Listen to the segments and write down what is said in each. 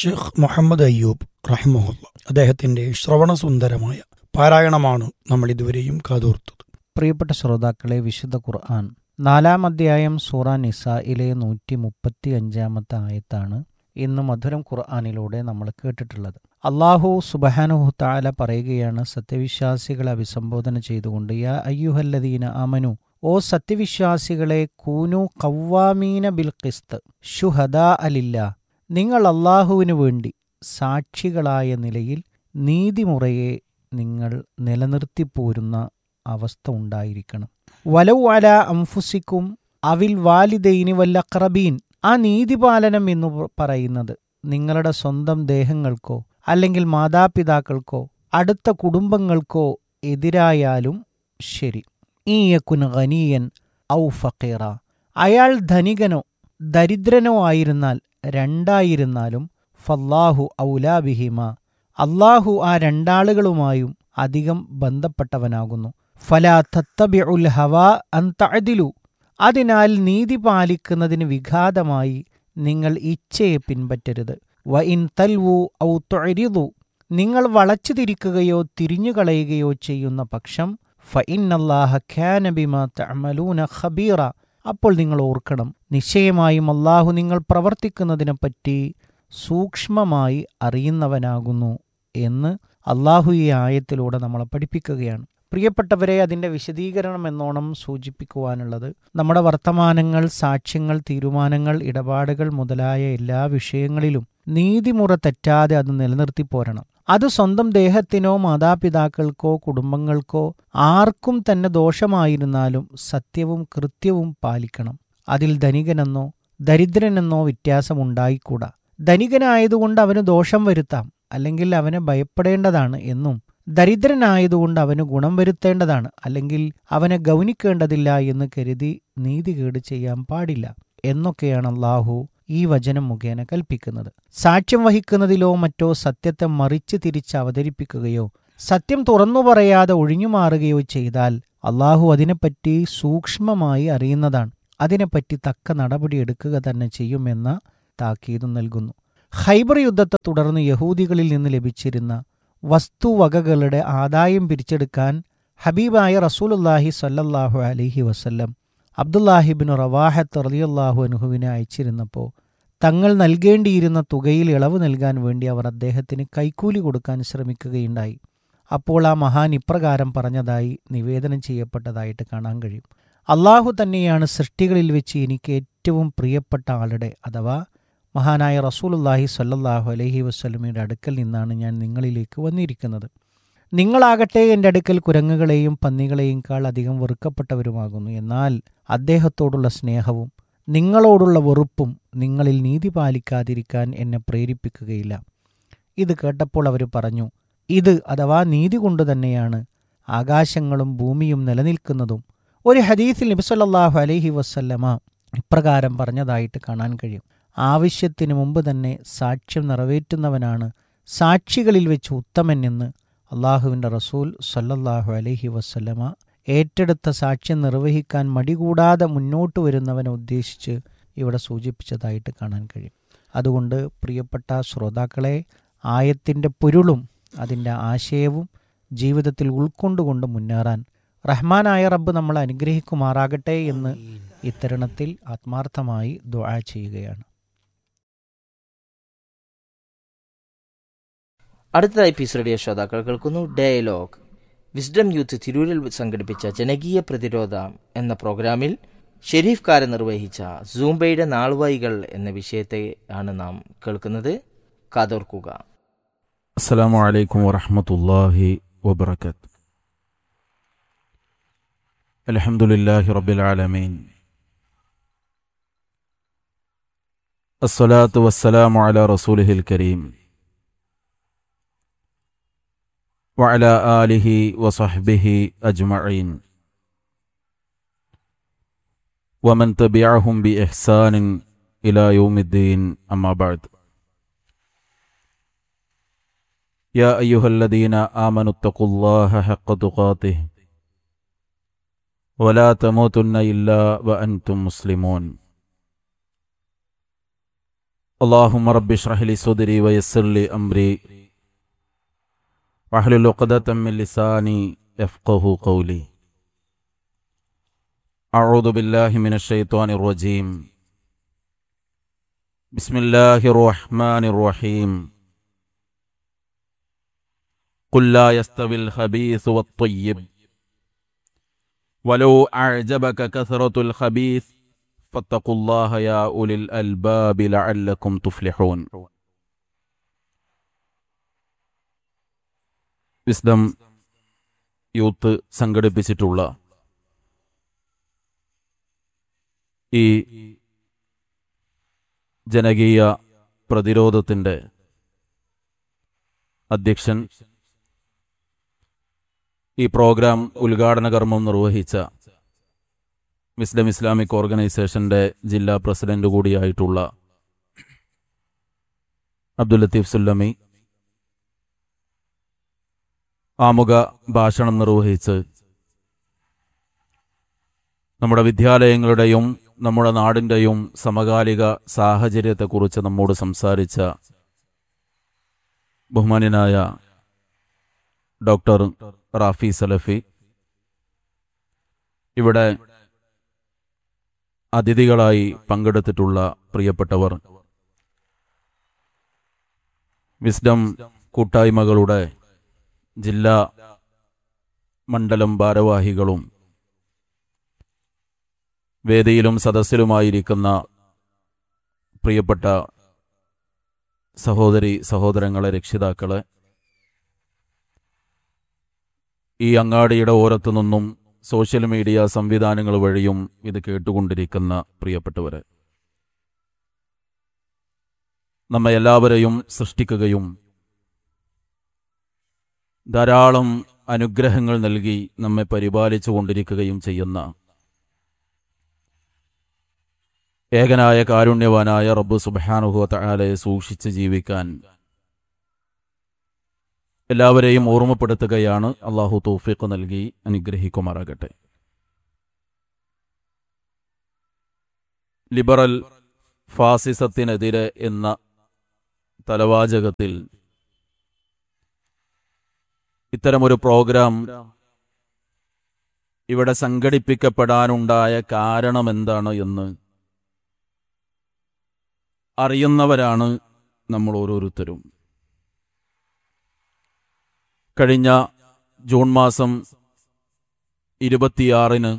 ഷെയ്ഖ് മുഹമ്മദ് അയ്യൂബ് റഹിമഹുല്ല അദ്ദേഹത്തിന്റെ ശ്രവണസുന്ദരമായ പാരായണമാണ് നമ്മൾ ഇതുവരെയും കാതോർത്തത് പ്രിയപ്പെട്ട ശ്രോതാക്കളെ വിശുദ്ധ ഖുർആൻ നാലാം അധ്യായം സൂറ നിസായിലെ നൂറ്റി മുപ്പത്തി അഞ്ചാമത്തെ ആയത്താണ് ഇന്ന് മധുരം ഖുർആാനിലൂടെ നമ്മൾ കേട്ടിട്ടുള്ളത് അള്ളാഹു സുബഹാനുഹു താല പറയുകയാണ് സത്യവിശ്വാസികളെ അഭിസംബോധന ചെയ്തുകൊണ്ട് യാ അയ്യുഹല്ലദീന അമനു ഓ സത്യവിശ്വാസികളെ കൂനു കവ്വാമീന ബിൽ ഖിസ്ത് ഷുഹദാ അലില്ല നിങ്ങൾ അള്ളാഹുവിനു വേണ്ടി സാക്ഷികളായ നിലയിൽ നീതിമുറയെ നിങ്ങൾ നിലനിർത്തിപ്പോരുന്ന അവസ്ഥ ഉണ്ടായിരിക്കണം വലൗ അല അംഫുസിക്കും അവിൽ വാലിദൈനി വല്ലക്രബീൻ ആ നീതിപാലനം എന്ന് പറയുന്നത് നിങ്ങളുടെ സ്വന്തം ദേഹങ്ങൾക്കോ അല്ലെങ്കിൽ മാതാപിതാക്കൾക്കോ അടുത്ത കുടുംബങ്ങൾക്കോ എതിരായാലും ശരി ഈ യക്കുൻ ഖനീയൻ ഔ ഫക്കീറ അയാൾ ധനികനോ ദരിദ്രനോ ആയിരുന്നാൽ രണ്ടായിരുന്നാലും ഫല്ലാഹു ഔലാബിഹിമ അള്ളാഹു ആ രണ്ടാളുകളുമായും അധികം ബന്ധപ്പെട്ടവനാകുന്നു ഫലാ തത്തബിഉൽ ഹവാ അൻ തഅദിലു അതിനാൽ നീതി പാലിക്കുന്നതിന് വിഘാതമായി നിങ്ങൾ ഇച്ഛയെ പിൻപറ്റരുത് വ ഇൻ തൽവു ഔ തൊഴിരിതു നിങ്ങൾ വളച്ചു തിരിക്കുകയോ തിരിഞ്ഞുകളയുകയോ ചെയ്യുന്ന പക്ഷം ഫ ഇന്നല്ലാഹ ഖ്യാനബിമ തഅമലൂന ഖബീറ അപ്പോൾ നിങ്ങൾ ഓർക്കണം നിശ്ചയമായും അള്ളാഹു നിങ്ങൾ പ്രവർത്തിക്കുന്നതിനെപ്പറ്റി സൂക്ഷ്മമായി അറിയുന്നവനാകുന്നു എന്ന് അള്ളാഹു ഈ ആയത്തിലൂടെ നമ്മളെ പഠിപ്പിക്കുകയാണ് പ്രിയപ്പെട്ടവരെ അതിൻ്റെ വിശദീകരണം എന്നോണം സൂചിപ്പിക്കുവാനുള്ളത് നമ്മുടെ വർത്തമാനങ്ങൾ സാക്ഷ്യങ്ങൾ തീരുമാനങ്ങൾ ഇടപാടുകൾ മുതലായ എല്ലാ വിഷയങ്ങളിലും നീതിമുറ തെറ്റാതെ അത് നിലനിർത്തി പോരണം അത് സ്വന്തം ദേഹത്തിനോ മാതാപിതാക്കൾക്കോ കുടുംബങ്ങൾക്കോ ആർക്കും തന്നെ ദോഷമായിരുന്നാലും സത്യവും കൃത്യവും പാലിക്കണം അതിൽ ധനികനെന്നോ ദരിദ്രനെന്നോ വ്യത്യാസമുണ്ടായിക്കൂടാ ധനികനായതുകൊണ്ട് അവന് ദോഷം വരുത്താം അല്ലെങ്കിൽ അവനെ ഭയപ്പെടേണ്ടതാണ് എന്നും ദരിദ്രനായതുകൊണ്ട് അവന് ഗുണം വരുത്തേണ്ടതാണ് അല്ലെങ്കിൽ അവനെ ഗൗനിക്കേണ്ടതില്ല എന്ന് കരുതി നീതികേട് ചെയ്യാൻ പാടില്ല എന്നൊക്കെയാണ് അള്ളാഹു ഈ വചനം മുഖേന കൽപ്പിക്കുന്നത് സാക്ഷ്യം വഹിക്കുന്നതിലോ മറ്റോ സത്യത്തെ മറിച്ച് തിരിച്ച് അവതരിപ്പിക്കുകയോ സത്യം തുറന്നു പറയാതെ ഒഴിഞ്ഞുമാറുകയോ ചെയ്താൽ അള്ളാഹു അതിനെപ്പറ്റി സൂക്ഷ്മമായി അറിയുന്നതാണ് അതിനെപ്പറ്റി തക്ക നടപടിയെടുക്കുക തന്നെ ചെയ്യുമെന്ന താക്കീതും നൽകുന്നു ഖൈബർ യുദ്ധത്തെ തുടർന്ന് യഹൂദികളിൽ നിന്ന് ലഭിച്ചിരുന്ന വസ്തുവകകളുടെ ആദായം പിരിച്ചെടുക്കാൻ ഹബീബായ റസൂലുല്ലാഹി സല്ലല്ലാഹു അലൈഹി വസല്ലം അബ്ദുല്ലാഹിബിന് റവാഹത്ത് റലിയല്ലാഹു അനുഹുവിനെ അയച്ചിരുന്നപ്പോൾ തങ്ങൾ നൽകേണ്ടിയിരുന്ന തുകയിൽ ഇളവ് നൽകാൻ വേണ്ടി അവർ അദ്ദേഹത്തിന് കൈക്കൂലി കൊടുക്കാൻ ശ്രമിക്കുകയുണ്ടായി അപ്പോൾ ആ മഹാൻ ഇപ്രകാരം പറഞ്ഞതായി നിവേദനം ചെയ്യപ്പെട്ടതായിട്ട് കാണാൻ കഴിയും അള്ളാഹു തന്നെയാണ് സൃഷ്ടികളിൽ വെച്ച് എനിക്ക് ഏറ്റവും പ്രിയപ്പെട്ട ആളുടെ അഥവാ മഹാനായ റസൂലുല്ലാഹി സല്ലല്ലാഹു അലൈഹി വസ്ലമിയുടെ അടുക്കൽ നിന്നാണ് ഞാൻ നിങ്ങളിലേക്ക് വന്നിരിക്കുന്നത് നിങ്ങളാകട്ടെ എൻ്റെ അടുക്കൽ കുരങ്ങുകളെയും പന്നികളെയും കാൾ അധികം വെറുക്കപ്പെട്ടവരുമാകുന്നു എന്നാൽ അദ്ദേഹത്തോടുള്ള സ്നേഹവും നിങ്ങളോടുള്ള വെറുപ്പും നിങ്ങളിൽ നീതി പാലിക്കാതിരിക്കാൻ എന്നെ പ്രേരിപ്പിക്കുകയില്ല ഇത് കേട്ടപ്പോൾ അവർ പറഞ്ഞു ഇത് അഥവാ നീതി കൊണ്ട് തന്നെയാണ് ആകാശങ്ങളും ഭൂമിയും നിലനിൽക്കുന്നതും ഒരു ഹദീസിൽ നബിസല്ലാഹു അലൈഹി വസ്ല്ലമ ഇപ്രകാരം പറഞ്ഞതായിട്ട് കാണാൻ കഴിയും ആവശ്യത്തിനു മുമ്പ് തന്നെ സാക്ഷ്യം നിറവേറ്റുന്നവനാണ് സാക്ഷികളിൽ വെച്ച് ഉത്തമൻ എന്ന് അള്ളാഹുവിൻ്റെ റസൂൽ സല്ലല്ലാഹു അലൈഹി വസ്ല്ലമ ഏറ്റെടുത്ത സാക്ഷ്യം നിർവഹിക്കാൻ മടികൂടാതെ മുന്നോട്ട് വരുന്നവനെ ഉദ്ദേശിച്ച് ഇവിടെ സൂചിപ്പിച്ചതായിട്ട് കാണാൻ കഴിയും അതുകൊണ്ട് പ്രിയപ്പെട്ട ശ്രോതാക്കളെ ആയത്തിൻ്റെ പൊരുളും അതിൻ്റെ ആശയവും ജീവിതത്തിൽ ഉൾക്കൊണ്ടുകൊണ്ട് മുന്നേറാൻ റഹ്മാനായ റബ്ബ് നമ്മളെ അനുഗ്രഹിക്കുമാറാകട്ടെ എന്ന് ഇത്തരുണത്തിൽ ആത്മാർത്ഥമായി ദുആ ചെയ്യുകയാണ് അടുത്തതായി പീസ് റേഡിയോ ശ്രോതാക്കൾ കേൾക്കുന്നു ഡയലോഗ് വിസ്ഡം യൂത്ത് തിരൂരിൽ സംഘടിപ്പിച്ച ജനകീയ പ്രതിരോധ എന്ന പ്രോഗ്രാമിൽ ഷെരീഫ് കാരൻ നിർവഹിച്ച സൂംബയുടെ നാൾവൈകൾ എന്ന വിഷയത്തെ ആണ് നാം കേൾക്കുന്നത് കാതോർക്കുക السلام عليكم ورحمة الله وبركاته الحمد لله رب العالمين الصلاة والسلام على رسوله الكريم وعلى آله وصحبه أجمعين ومن تبعهم بإحسان إلى يوم الدين أما بعد يا أيها الذين آمنوا اتقوا الله حق تقاته ولا تموتن إلا وأنتم مسلمون اللهم رب اشرح لي صدري ويسر لي أمري واحلل عقدة من لساني يفقه قولي أعوذ بالله من الشيطان الرجيم بسم الله الرحمن الرحيم قل لا يستوي الخبيث والطيب ولو أعجبك كثرة الخبيث فاتقوا الله يا أولي الألباب لعلكم تفلحون വിസ്ഡം യൂത്ത് സംഘടിപ്പിച്ചിട്ടുള്ള ഈ ജനകീയ പ്രതിരോധത്തിൻ്റെ അധ്യക്ഷൻ ഈ പ്രോഗ്രാം ഉദ്ഘാടന കർമ്മം നിർവഹിച്ച വിസ്ഡം ഇസ്ലാമിക് ഓർഗനൈസേഷന്റെ ജില്ലാ പ്രസിഡന്റ് കൂടിയായിട്ടുള്ള അബ്ദുൽ ലത്തീഫ് സുല്ലമി ആമുഖ ഭാഷണം നിർവഹിച്ച് നമ്മുടെ വിദ്യാലയങ്ങളുടെയും നമ്മുടെ നാടിൻ്റെയും സമകാലിക സാഹചര്യത്തെക്കുറിച്ച് നമ്മോട് സംസാരിച്ച ബഹുമാന്യനായ ഡോക്ടർ റാഫി സലഫി ഇവിടെ അതിഥികളായി പങ്കെടുത്തിട്ടുള്ള പ്രിയപ്പെട്ടവർ വിസ്ഡം കൂട്ടായ്മകളുടെ ജില്ലാ മണ്ഡലം ഭാരവാഹികളും വേദിയിലും സദസ്സിലുമായിരിക്കുന്ന പ്രിയപ്പെട്ട സഹോദരി സഹോദരങ്ങളെ രക്ഷിതാക്കളെ ഈ അങ്ങാടിയുടെ ഓരത്തു നിന്നും സോഷ്യൽ മീഡിയ സംവിധാനങ്ങൾ വഴിയും ഇത് കേട്ടുകൊണ്ടിരിക്കുന്ന പ്രിയപ്പെട്ടവരെ നമ്മെ എല്ലാവരെയും സൃഷ്ടിക്കുകയും ധാരാളം അനുഗ്രഹങ്ങൾ നൽകി നമ്മെ പരിപാലിച്ചു കൊണ്ടിരിക്കുകയും ചെയ്യുന്ന ഏകനായ കാരുണ്യവാനായ റബ്ബ് സുബാനുഭവ ആലയെ സൂക്ഷിച്ച് ജീവിക്കാൻ എല്ലാവരെയും ഓർമ്മപ്പെടുത്തുകയാണ് അള്ളാഹു തൗഫീഖ് നൽകി അനുഗ്രഹിക്കുമാറാകട്ടെ ലിബറൽ ഫാസിസത്തിനെതിരെ എന്ന തലവാചകത്തിൽ ഇത്തരമൊരു പ്രോഗ്രാം ഇവിടെ സംഘടിപ്പിക്കപ്പെടാനുണ്ടായ കാരണം എന്താണ് എന്ന് അറിയുന്നവരാണ് നമ്മൾ ഓരോരുത്തരും കഴിഞ്ഞ ജൂൺ മാസം ഇരുപത്തിയാറിന്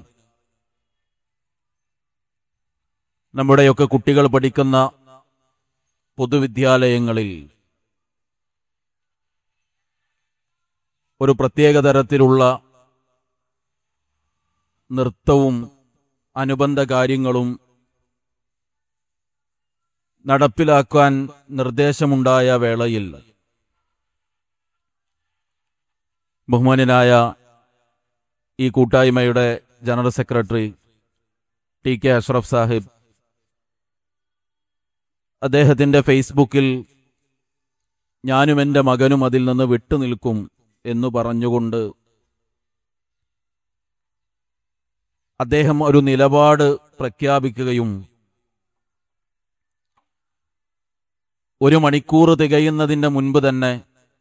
നമ്മുടെയൊക്കെ കുട്ടികൾ പഠിക്കുന്ന പൊതുവിദ്യാലയങ്ങളിൽ ഒരു പ്രത്യേക തരത്തിലുള്ള നൃത്തവും അനുബന്ധ കാര്യങ്ങളും നടപ്പിലാക്കാൻ നിർദ്ദേശമുണ്ടായ വേളയിൽ ബഹുമാന്യനായ ഈ കൂട്ടായ്മയുടെ general secretary T K Ashraf Sahib അദ്ദേഹത്തിന്റെ ഫേസ്ബുക്കിൽ ഞാനും എൻ്റെ മകനും അതിൽ നിന്ന് വിട്ടുനിൽക്കും എന്ന് പറഞ്ഞുകൊണ്ട് അദ്ദേഹം ഒരു നിലപാട് പ്രഖ്യാപിക്കുകയും ഒരു മണിക്കൂർ തികയുന്നതിൻ്റെ മുൻപ് തന്നെ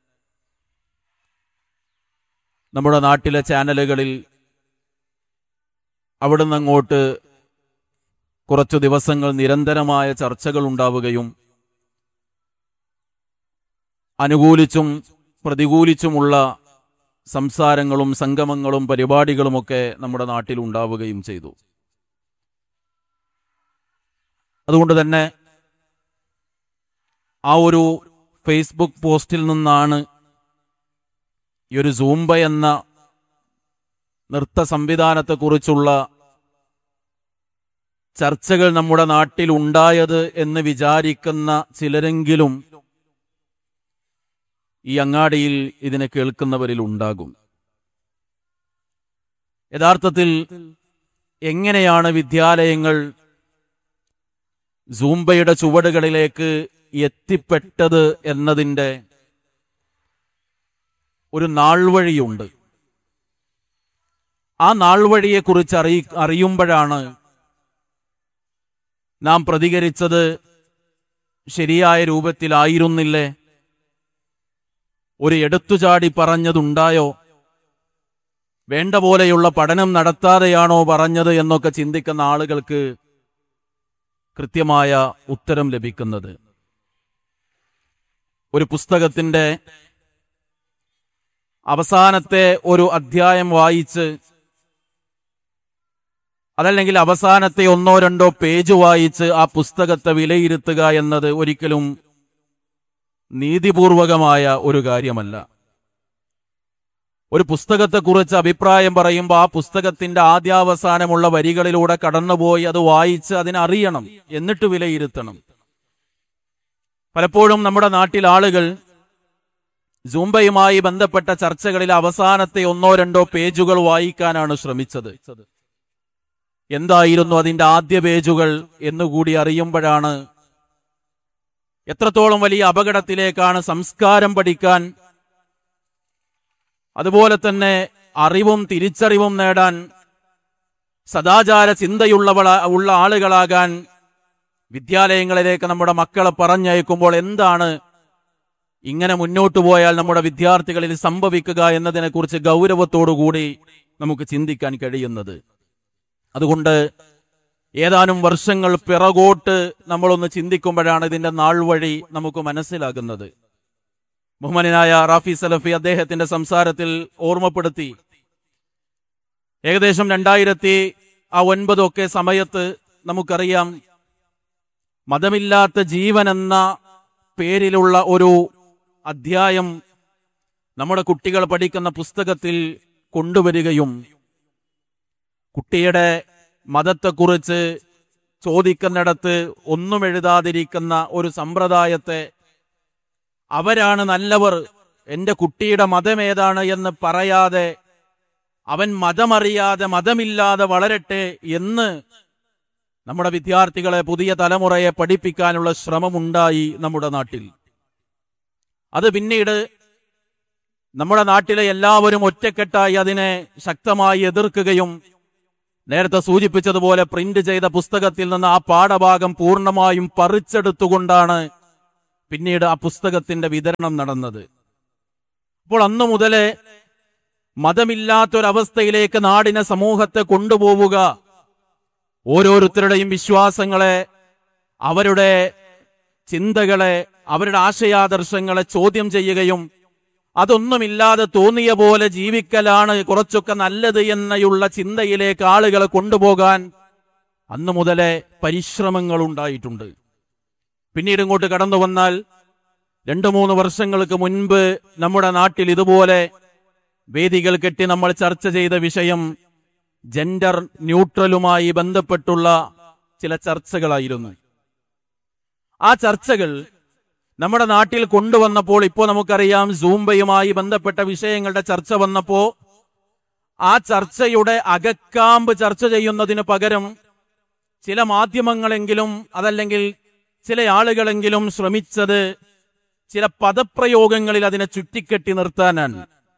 നമ്മുടെ നാട്ടിലെ ചാനലുകളിൽ അവിടുന്ന് അങ്ങോട്ട് കുറച്ചു ദിവസങ്ങൾ നിരന്തരമായ ചർച്ചകൾ ഉണ്ടാവുകയും അനുകൂലിച്ചും പ്രതികൂലിച്ചുമുള്ള സംസാരങ്ങളും സംഗമങ്ങളും പരിപാടികളുമൊക്കെ നമ്മുടെ നാട്ടിൽ ഉണ്ടാവുകയും ചെയ്തു അതുകൊണ്ട് തന്നെ ആ ഒരു ഫേസ്ബുക്ക് പോസ്റ്റിൽ നിന്നാണ് ഈ ഒരു സൂംബ എന്ന നൃത്ത സംവിധാനത്തെക്കുറിച്ചുള്ള ചർച്ചകൾ നമ്മുടെ നാട്ടിൽ ഉണ്ടായത് എന്ന് വിചാരിക്കുന്ന ചിലരെങ്കിലും ഈ അങ്ങാടിയിൽ ഇതിനെ കേൾക്കുന്നവരിൽ ഉണ്ടാകും യഥാർത്ഥത്തിൽ എങ്ങനെയാണ് വിദ്യാലയങ്ങൾ സൂംബയുടെ ചുവടുകളിലേക്ക് എത്തിപ്പെട്ടത് എന്നതിൻ്റെ ഒരു നാൾവഴിയുണ്ട് ആ നാൾവഴിയെക്കുറിച്ച് അറിയി അറിയുമ്പോഴാണ് നാം പ്രതികരിച്ചത് ശരിയായ രൂപത്തിലായിരുന്നില്ലേ ഒരു എടുത്തുചാടി പറഞ്ഞതുണ്ടായോ വേണ്ട പോലെയുള്ള പഠനം നടത്താതെയാണോ പറഞ്ഞത് എന്നൊക്കെ ചിന്തിക്കുന്ന ആളുകൾക്ക് കൃത്യമായ ഉത്തരം ലഭിക്കുന്നത് ഒരു പുസ്തകത്തിന്റെ അവസാനത്തെ ഒരു അധ്യായം വായിച്ച് അതല്ലെങ്കിൽ അവസാനത്തെ ഒന്നോ രണ്ടോ പേജ് വായിച്ച് ആ പുസ്തകത്തെ വിലയിരുത്തുക എന്നത് ഒരിക്കലും നീതിപൂർവകമായ ഒരു കാര്യമല്ല ഒരു പുസ്തകത്തെക്കുറിച്ച് അഭിപ്രായം പറയുമ്പോൾ ആ പുസ്തകത്തിന്റെ ആദ്യാവസാനമുള്ള വരികളിലൂടെ കടന്നുപോയി അത് വായിച്ച് അതിനറിയണം എന്നിട്ട് വിലയിരുത്തണം പലപ്പോഴും നമ്മുടെ നാട്ടിൽ ആളുകൾ സൂംബയുമായി ബന്ധപ്പെട്ട ചർച്ചകളിൽ അവസാനത്തെ ഒന്നോ രണ്ടോ പേജുകൾ വായിക്കാനാണ് ശ്രമിച്ചത് എന്തായിരുന്നു അതിന്റെ ആദ്യ പേജുകൾ എന്നുകൂടി അറിയുമ്പോഴാണ് എത്രത്തോളം വലിയ അപകടത്തിലേക്കാണ് സംസ്കാരം പഠിക്കാൻ അതുപോലെ തന്നെ അറിവും തിരിച്ചറിവും നേടാൻ സദാചാര ചിന്തയുള്ളവള ഉള്ള ആളുകളാകാൻ വിദ്യാലയങ്ങളിലേക്ക് നമ്മുടെ മക്കളെ പറഞ്ഞയക്കുമ്പോൾ എന്താണ് ഇങ്ങനെ മുന്നോട്ടു പോയാൽ നമ്മുടെ വിദ്യാർത്ഥികളിൽ സംഭവിക്കുക എന്നതിനെക്കുറിച്ച് ഗൗരവത്തോടുകൂടി നമുക്ക് ചിന്തിക്കാൻ കഴിയുന്നത് അതുകൊണ്ട് ഏതാനും വർഷങ്ങൾ പിറകോട്ട് നമ്മളൊന്ന് ചിന്തിക്കുമ്പോഴാണ് ഇതിന്റെ നാൾ വഴി നമുക്ക് മനസ്സിലാകുന്നത് ബഹുമാനായ റാഫി സലഫി അദ്ദേഹത്തിന്റെ സംസാരത്തിൽ ഓർമ്മപ്പെടുത്തി ഏകദേശം രണ്ടായിരത്തി ആ ഒൻപതൊക്കെ സമയത്ത് നമുക്കറിയാം മതമില്ലാത്ത ജീവൻ എന്ന പേരിലുള്ള ഒരു അധ്യായം നമ്മുടെ കുട്ടികൾ പഠിക്കുന്ന പുസ്തകത്തിൽ കൊണ്ടുവരികയും കുട്ടിയുടെ മതത്തെക്കുറിച്ച് ചോദിക്കുന്നിടത്ത് ഒന്നും എഴുതാതിരിക്കുന്ന ഒരു സമ്പ്രദായത്തെ അവരാണ് നല്ലവർ എന്റെ കുട്ടിയുടെ മതം ഏതാണ് എന്ന് പറയാതെ അവൻ മതമറിയാതെ മതമില്ലാതെ വളരട്ടെ എന്ന് നമ്മുടെ വിദ്യാർത്ഥികളെ പുതിയ തലമുറയെ പഠിപ്പിക്കാനുള്ള ശ്രമമുണ്ടായി നമ്മുടെ നാട്ടിൽ അത് പിന്നീട് നമ്മുടെ നാട്ടിലെ എല്ലാവരും ഒറ്റക്കെട്ടായി അതിനെ ശക്തമായി എതിർക്കുകയും നേരത്തെ സൂചിപ്പിച്ചതുപോലെ പ്രിന്റ് ചെയ്ത പുസ്തകത്തിൽ നിന്ന് ആ പാഠഭാഗം പൂർണ്ണമായും പറിച്ചെടുത്തുകൊണ്ടാണ് പിന്നീട് ആ പുസ്തകത്തിന്റെ വിതരണം നടന്നത് അപ്പോൾ അന്നു മുതലേ മതമില്ലാത്തൊരവസ്ഥയിലേക്ക് നാടിനെ സമൂഹത്തെ കൊണ്ടുപോവുക ഓരോരുത്തരുടെയും വിശ്വാസങ്ങളെ അവരുടെ ചിന്തകളെ അവരുടെ ആശയാദർശങ്ങളെ ചോദ്യം ചെയ്യുകയും അതൊന്നുമില്ലാതെ തോന്നിയ പോലെ ജീവിക്കലാണ് കുറച്ചൊക്കെ നല്ലത് എന്നുള്ള ചിന്തയിലേക്ക് ആളുകളെ കൊണ്ടുപോകാൻ അന്നു മുതലേ പരിശ്രമങ്ങൾ ഉണ്ടായിട്ടുണ്ട് പിന്നീട് ഇങ്ങോട്ട് കടന്നു വന്നാൽ രണ്ടു മൂന്ന് വർഷങ്ങൾക്ക് മുൻപ് നമ്മുടെ നാട്ടിൽ ഇതുപോലെ വേദികൾ കെട്ടി നമ്മൾ ചർച്ച ചെയ്ത വിഷയം ജെൻഡർ ന്യൂട്രലുമായി ബന്ധപ്പെട്ടുള്ള ചില ചർച്ചകളായിരുന്നു ആ ചർച്ചകൾ നമ്മുടെ നാട്ടിൽ കൊണ്ടുവന്നപ്പോൾ ഇപ്പോൾ നമുക്കറിയാം സൂംബയുമായി ബന്ധപ്പെട്ട വിഷയങ്ങളുടെ ചർച്ച വന്നപ്പോ ആ ചർച്ചയുടെ അകക്കാമ്പ് ചർച്ച ചെയ്യുന്നതിന് പകരം ചില മാധ്യമങ്ങളെങ്കിലും അതല്ലെങ്കിൽ ചില ആളുകളെങ്കിലും ശ്രമിച്ചത് ചില പദപ്രയോഗങ്ങളിൽ അതിനെ ചുറ്റിക്കെട്ടി നിർത്താനാണ്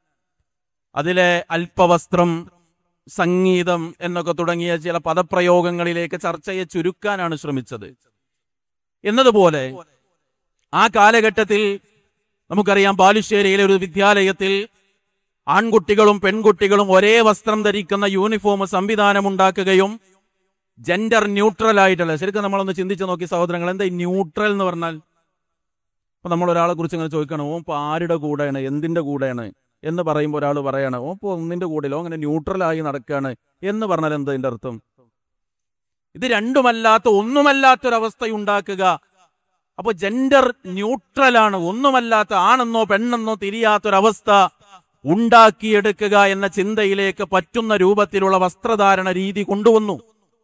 അതിലെ അല്പവസ്ത്രം സംഗീതം എന്നൊക്കെ തുടങ്ങിയ ചില പദപ്രയോഗങ്ങളിലേക്ക് ചർച്ചയെ ചുരുക്കാനാണ് ശ്രമിച്ചത് എന്നതുപോലെ ആ കാലഘട്ടത്തിൽ നമുക്കറിയാം ബാലുശ്ശേരിയിലെ ഒരു വിദ്യാലയത്തിൽ ആൺകുട്ടികളും പെൺകുട്ടികളും ഒരേ വസ്ത്രം ധരിക്കുന്ന യൂണിഫോം സംവിധാനം ഉണ്ടാക്കുകയും ജെൻഡർ ന്യൂട്രൽ ആയിട്ടുള്ള ശരിക്കും നമ്മളൊന്ന് ചിന്തിച്ചു നോക്കി സഹോദരങ്ങൾ എന്താ ഈ ന്യൂട്രൽ എന്ന് പറഞ്ഞാൽ ഇപ്പൊ നമ്മൾ ഒരാളെ കുറിച്ച് ഇങ്ങനെ ചോദിക്കണം ഓൻ ഇപ്പൊ ആരുടെ കൂടെയാണ് എന്തിന്റെ കൂടെയാണ് എന്ന് പറയുമ്പോൾ ഒരാൾ പറയാണ് ഓ ഇപ്പൊ ഒന്നിന്റെ കൂടെയിലോ അങ്ങനെ ന്യൂട്രലായി നടക്കുകയാണ് എന്ന് പറഞ്ഞാൽ എന്താ ഇതിന്റെ അർത്ഥം ഇത് രണ്ടുമല്ലാത്ത ഒന്നുമല്ലാത്തൊരവസ്ഥ ഉണ്ടാക്കുക അപ്പൊ ജെൻഡർ ന്യൂട്രലാണ് ഒന്നുമല്ലാത്ത ആണെന്നോ പെണ്ണെന്നോ തിരിയാത്തൊരവസ്ഥ ഉണ്ടാക്കിയെടുക്കുക എന്ന ചിന്തയിലേക്ക് പറ്റുന്ന രൂപത്തിലുള്ള വസ്ത്രധാരണ രീതി കൊണ്ടുവന്നു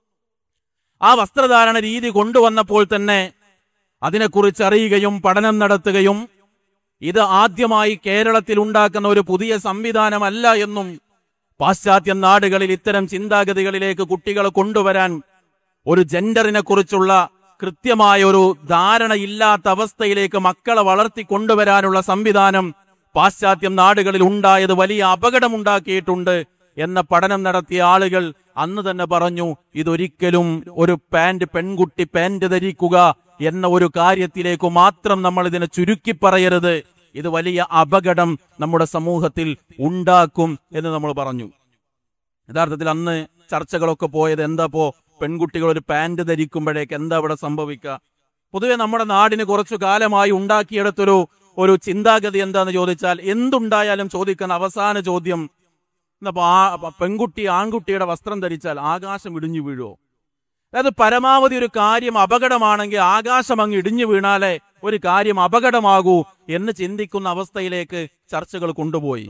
ആ വസ്ത്രധാരണ രീതി കൊണ്ടുവന്നപ്പോൾ തന്നെ അതിനെക്കുറിച്ച് അറിയുകയും പഠനം നടത്തുകയും ഇത് ആദ്യമായി കേരളത്തിൽ ഉണ്ടാക്കുന്ന ഒരു പുതിയ സംവിധാനമല്ല എന്നും പാശ്ചാത്യ നാടുകളിൽ ഇത്തരം ചിന്താഗതികളിലേക്ക് കുട്ടികളെ കൊണ്ടുവരാൻ ഒരു ജെൻഡറിനെ കുറിച്ചുള്ള കൃത്യമായ ഒരു ധാരണയില്ലാത്ത അവസ്ഥയിലേക്ക് മക്കളെ വളർത്തി കൊണ്ടുവരാനുള്ള സംവിധാനം പാശ്ചാത്യ നാടുകളിൽ ഉണ്ടായത് വലിയ അപകടമുണ്ടാക്കിയിട്ടുണ്ട് എന്ന പഠനം നടത്തിയ ആളുകൾ അന്ന് തന്നെ പറഞ്ഞു ഇതൊരിക്കലും ഒരു പാന്റ് പെൺകുട്ടി പാന്റ് ധരിക്കുക എന്ന ഒരു കാര്യത്തിലേക്ക് മാത്രം നമ്മൾ ഇതിനെ ചുരുക്കി പറയരുത് ഇത് വലിയ അപകടം നമ്മുടെ സമൂഹത്തിൽ ഉണ്ടാക്കും എന്ന് നമ്മൾ പറഞ്ഞു യഥാർത്ഥത്തിൽ അന്ന് ചർച്ചകളൊക്കെ പോയത് എന്താ പോ പെൺകുട്ടികൾ ഒരു പാന്റ് ധരിക്കുമ്പോഴേക്ക് എന്താ അവിടെ സംഭവിക്കുക പൊതുവെ നമ്മുടെ നാടിന് കുറച്ചു കാലമായി ഉണ്ടാക്കിയെടുത്തൊരു ഒരു ചിന്താഗതി എന്താന്ന് ചോദിച്ചാൽ എന്തുണ്ടായാലും ചോദിക്കുന്ന അവസാന ചോദ്യം എന്നപ്പോ ആ അപ്പൊ പെൺകുട്ടി ആൺകുട്ടിയുടെ വസ്ത്രം ധരിച്ചാൽ ആകാശം ഇടിഞ്ഞു വീഴുമോ അതായത് പരമാവധി ഒരു കാര്യം അപകടമാണെങ്കിൽ ആകാശം അങ്ങ് ഇടിഞ്ഞു വീണാലേ ഒരു കാര്യം അപകടമാകൂ എന്ന് ചിന്തിക്കുന്ന അവസ്ഥയിലേക്ക് ചർച്ചകൾ കൊണ്ടുപോയി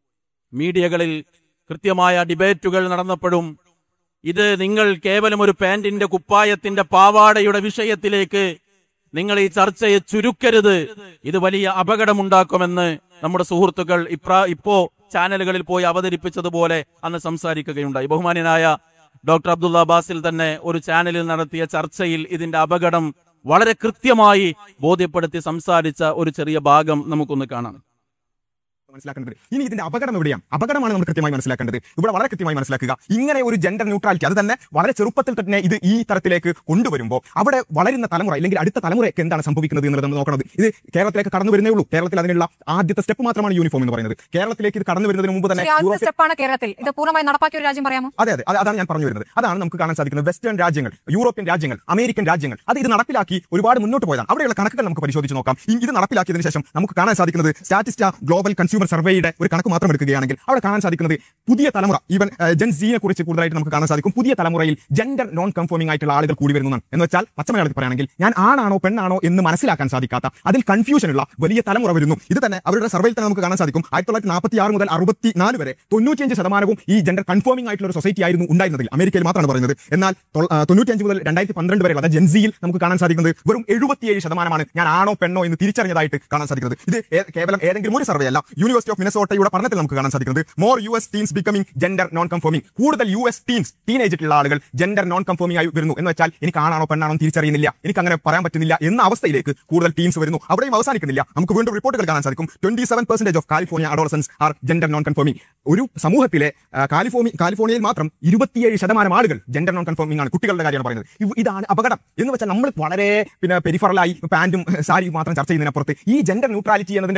മീഡിയകളിൽ കൃത്യമായ ഡിബേറ്റുകൾ നടന്നപ്പോഴും ഇത് നിങ്ങൾ കേവലം ഒരു പാന്റിന്റെ കുപ്പായത്തിന്റെ പാവാടയുടെ വിഷയത്തിലേക്ക് നിങ്ങൾ ഈ ചർച്ചയെ ചുരുക്കരുത് ഇത് വലിയ അപകടമുണ്ടാക്കുമെന്ന് നമ്മുടെ സുഹൃത്തുക്കൾ ഇപ്രാ ഇപ്പോ ചാനലുകളിൽ പോയി അവതരിപ്പിച്ചതുപോലെ അന്ന് സംസാരിക്കുകയുണ്ടായി ബഹുമാന്യനായ ഡോക്ടർ അബ്ദുള്ള ബാസിൽ തന്നെ ഒരു ചാനലിൽ നടത്തിയ ചർച്ചയിൽ ഇതിന്റെ അപകടം വളരെ കൃത്യമായി ബോധ്യപ്പെടുത്തി സംസാരിച്ച ഒരു ചെറിയ ഭാഗം നമുക്കൊന്ന് കാണാം മനസ്സിലാക്കേണ്ടത് ഇനി ഇതിന്റെ അപകടം എവിടെയാണ് അപകടമാണ് നമ്മൾ കൃത്യമായി മനസ്സിലാക്കേണ്ടത് ഇവിടെ വളരെ കൃത്യമായി മനസ്സിലാക്കുക ഇങ്ങനെ ഒരു ജെൻഡർ ന്യൂട്രാലിറ്റി അത് തന്നെ വളരെ ചെറുപ്പത്തിൽ തന്നെ ഇത് ഈ തരത്തിലേക്ക് കൊണ്ടുവരുമ്പോൾ അവിടെ വളരുന്ന തലമുറ അല്ലെങ്കിൽ അടുത്ത തലമുറയ്ക്ക് എന്താണ് സംഭവിക്കുന്നത് എന്നുള്ളത് നമ്മൾ നോക്കുന്നത് ഇത് കേരളത്തിലേക്ക് കടന്നു വരുന്നേ ഉള്ളൂ കേരളത്തിൽ അതിനുള്ള ആദ്യത്തെ സ്റ്റെപ്പ് മാത്രമാണ് യൂണിഫോം എന്ന് പറയുന്നത് കേരളത്തിലേക്ക് ഇത് കടന്നു വരുന്നതിന് മുമ്പ് തന്നെ ശരി, ആദ്യത്തെ യൂറോപ്യൻ സ്റ്റെപ്പാണ് കേരളത്തിൽ ഇത് പൂർണ്ണമായി നടപ്പാക്കിയ ഒരു രാജ്യം പറയാമോ അതെ അതെ അത് അതാണ് ഞാൻ പറഞ്ഞു വരുന്നത് അതാണ് നമുക്ക് കാണാൻ സാധിക്കുന്നത് വെസ്റ്റേൺ രാജ്യങ്ങൾ യൂറോപ്യൻ രാജ്യങ്ങൾ അമേരിക്കൻ രാജ്യങ്ങൾ അത് ഇത് നടപ്പിലാക്കി ഒരുപാട് മുന്നോട്ട് പോയതാണ് അവിടെയുള്ള കണക്കുകൾ നമുക്ക് പരിശോധിച്ച് നോക്കാം ഈ- ഇത് നടപ്പിലാക്കിയതിനു ശേഷം നമുക്ക് കാണാൻ സാധിക്കുന്നത് സ്റ്റാറ്റിസ്റ്റ ഗ്ലോബൽ കൺസ്യൂമർ സർവേയുടെ ഒരു കണക്ക് മാത്രം എടുക്കുകയാണെങ്കിൽ അവിടെ കാണാൻ സാധിക്കുന്നത് പുതിയ തലമുറ ഈവൻ ജെൻ സിയെ കുറിച്ച് കൂടുതലായിട്ട് നമുക്ക് കാണാൻ സാധിക്കും പുതിയ തലമുറയിൽ ജെൻഡർ നോൺ കൺഫോമിംഗ് ആയിട്ടുള്ള ആളുകൾ കൂടി വരുന്നതാണ് എന്ന് വെച്ചാൽ പച്ചമലയാളത്തിൽ പറയുകയാണെങ്കിൽ ഞാൻ ആണാണോ പെണ്ണാണോ എന്ന് മനസ്സിലാക്കാൻ സാധിക്കാത്ത അതിൽ കൺഫ്യൂഷനുള്ള വലിയ തലമുറ വരുന്നു ഇത് തന്നെ അവരുടെ സർവേയിൽ തന്നെ നമുക്ക് കാണാൻ സാധിക്കും ആയിരത്തി തൊള്ളായിരത്തി നാൽപ്പത്തി ആറ് മുതൽ അറുപത്തി നാല് വരെ തൊണ്ണൂറ്റിയഞ്ച് ശതമാനവും ഈ ജെൻഡർ കൺഫോമിംഗ് ആയിട്ടുള്ള ഒരു സൊസൈറ്റി ആയിരുന്നു ഉണ്ടായിരുന്നതിൽ അമേരിക്കയിൽ മാത്രമാണ് പറയുന്നത് എന്നാൽ തൊൾ- ആ, തൊണ്ണൂറ്റിയഞ്ച് മുതൽ രണ്ടായിരത്തി പന്ത്രണ്ട് വരെയുള്ള അതായത് ജെൻസിയിൽ നമുക്ക് കാണാൻ സാധിക്കുന്നത് വെറും എഴുപത്തിയേഴ് ശതമാനമാണ് ഞാൻ ആണോ പെണ്ണോ എന്ന് തിരിച്ചറിഞ്ഞതായിട്ട് കാണാൻ സാധിക്കുന്നത് ഇത് ഏ- കേവലം ഏതെങ്കിലും ഒരു സർവേ അല്ല യൂണിവേഴ്സിറ്റി ഓഫ് മിനസോട്ടയുടെ പഠനത്തിൽ നമുക്ക് കാണാൻ സാധിക്കുന്നത് more U S teens becoming gender non conforming കൂടുതൽ യു എസ് ടീംസ് ടീനേജിലുള്ള ആളുകൾ ജെൻഡർ നോൺ കൺഫോമിംഗ് ആയി വരുന്നു എന്ന് വെച്ചാൽ എനിക്ക് ആണാണോ പെണ്ണാണോ എന്ന് തിരിച്ചറിയുന്നില്ല എനിക്ക് അങ്ങനെ പറയാൻ പറ്റുന്നില്ല എന്ന അവസ്ഥയിലേക്ക് കൂടുതൽ ടീംസ് വരുന്നു അവിടെയും അവസാനിക്കുന്നില്ല നമുക്ക് വീണ്ടും റിപ്പോർട്ടുകൾ കാണാൻ സാധിക്കും twenty seven percentage of California adolescents are gender non conforming ഒരു സമൂഹത്തിലെ ആ, കാലിഫോർണി കാലിഫോർണിയയിൽ മാത്രം ഇരുപത്തിയേഴ് ശതമാനം ആളുകൾ ജെൻഡർ നോൺ കൺഫോമിംഗ് ആണ് കുട്ടികളുടെ കാര്യമാണ് പറയുന്നത് ഇവ- ഇതാണ് അപകടം എന്ന് വെച്ചാൽ നമ്മൾ വളരെ പിന്നെ പെരിഫറലായി പാന്റും സാരിയും മാത്രം ചർച്ച ചെയ്യുന്നതിനപ്പുറത്ത് ഈ ജെൻഡർ ന്യൂട്രാലിറ്റി എന്നതിന്റെ